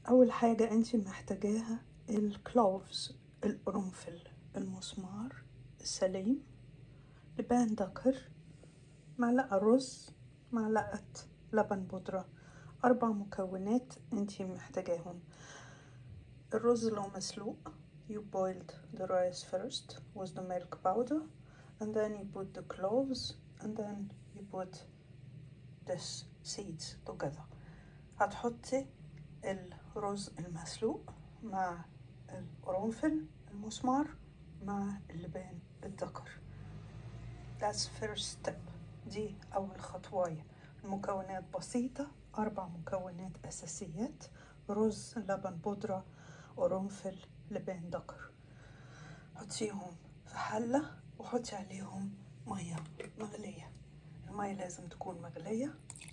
أول حاجة أنت محتاجاها الكلوفز القرنفل المسمار السليم لبان ذكر معلقة رز معلقة لبن بودرة أربع مكونات أنت محتاجاهم الرز لو مسلوق you boiled the rice first with the milk powder and then you put the cloves and then you put this seeds together هتحطي الرز المسلوق مع القرنفل المسمار مع اللبان الذكر that's first step دي أول خطواية المكونات بسيطة أربع مكونات أساسيات رز لبن بودرة قرنفل لبان ذكر حطيهم في حلة وحطي عليهم مية مغلية المية لازم تكون مغلية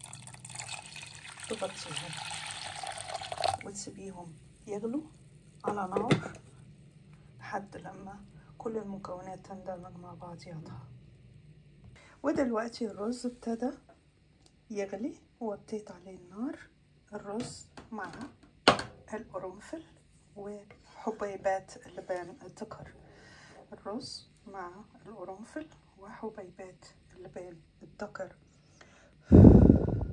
تغطيهم وتسيبيهم يغلوا على نار لحد لما كل المكونات تندمج مع بعضياتها ودلوقتي الرز ابتدى يغلي وطيت عليه النار الرز مع القرنفل وحبيبات اللبان الذكر الرز مع القرنفل وحبيبات اللبان الذكر